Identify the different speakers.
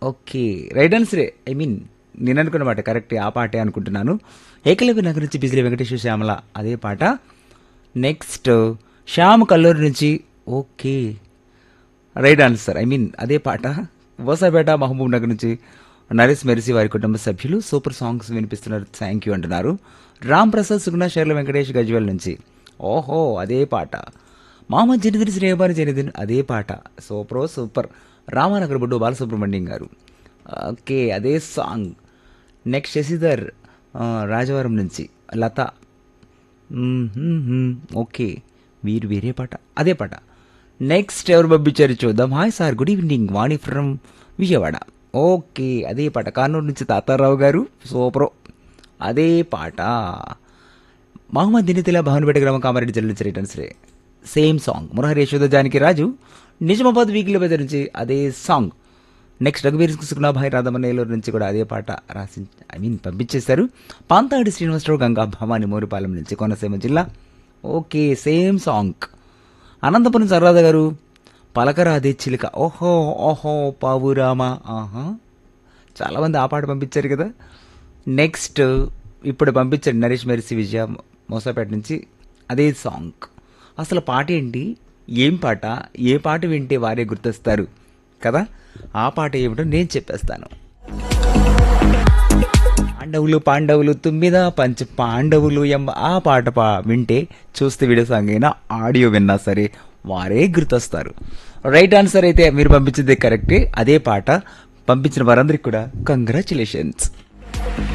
Speaker 1: Okay right ఆన్సరే I mean నేను అనుకున్న మాట కరెక్ట్ ఆ పాటే అనుకుంటున్నాను ఏకలవ్య నగర్ నుంచి బిజిలీ వెంకటేశ్వర శ్యామల అదే పాట నెక్స్ట్ శ్యామ్ కల్లూరు నుంచి okay right answer I mean అదే పాట వోసాపేట మహబూబ్ నగర్ నుంచి నరేష్ మెరిసి వారి కుటుంబ సభ్యులు సూపర్ సాంగ్స్ వినిపిస్తున్నారు థ్యాంక్ యూ అంటున్నారు రామ్ ప్రసాద్ సుగుణ షేర్ల వెంకటేష్ గజ్వల్ నుంచి ఓహో అదే పాట మామ జనిదిని శ్రేయబారి జనిదిన్ అదే పాట సూపర్ సూపర్ రామానగర్ బుడ్డు బాలసుబ్రహ్మణ్యం గారు ఓకే అదే సాంగ్ నెక్స్ట్ శశిధర్ ఆ, రాజవరం నుంచి లత మ్మ్, మ్మ్, మ్మ్. ఓకే వీరు వేరే పాట అదే పాట నెక్స్ట్ ఎవరు పంపించారు చూద్దాం hi sir good evening Vani from Vijayawada okay అదే పాట కానూరు నుంచి తాతారావు గారు సూపర్ అదే పాట మహమ్మద్ దినితిల భవన్పేట గ్రామం కామారెడ్డి జిల్లా నుంచి రిటర్న్స్ రే same song Murahari Yashoda Janaki Raju Nizamabad weekly bazaar నుంచి అదే సాంగ్ నెక్స్ట్ రఘువీర్ సుకునాభాయ్ రాధమనేలూరు నుంచి కూడా అదే పాట రాసి ఐ మీన్ పంపించేశారు పాంతాడి శ్రీనివాసరావు గంగా భవాని మోరిపాలెం నుంచి కోనసీమ జిల్లా ఓకే సేమ్ సాంగ్ అనంతపురం సరదా గారు పలకరాదే చిలుక ఓహో ఓహో పావురామా ఆహా చాలామంది ఆ పాట పంపించారు కదా నెక్స్ట్ ఇప్పుడు పంపించాడు నరేష్ మెరిసి విజయ మోసాపేట నుంచి అదే సాంగ్ అసలు పాట ఏంటి ఏం పాట ఏ పాట వింటే వారే గుర్తొస్తారు కదా ఆ పాట ఏమిటో నేను చెప్పేస్తాను పాండవులు పాండవులు తుమ్మిద పంచ పాండవులు ఎంబ ఆ పాట పా వింటే చూస్తే వీడియో సాంగ్ అయినా ఆడియో విన్నా సరే వారే గుర్తొస్తారు రైట్ ఆన్సర్ అయితే మీరు పంపించింది కరెక్టే అదే పాట పంపించిన వారందరికి కూడా కంగ్రాచులేషన్స్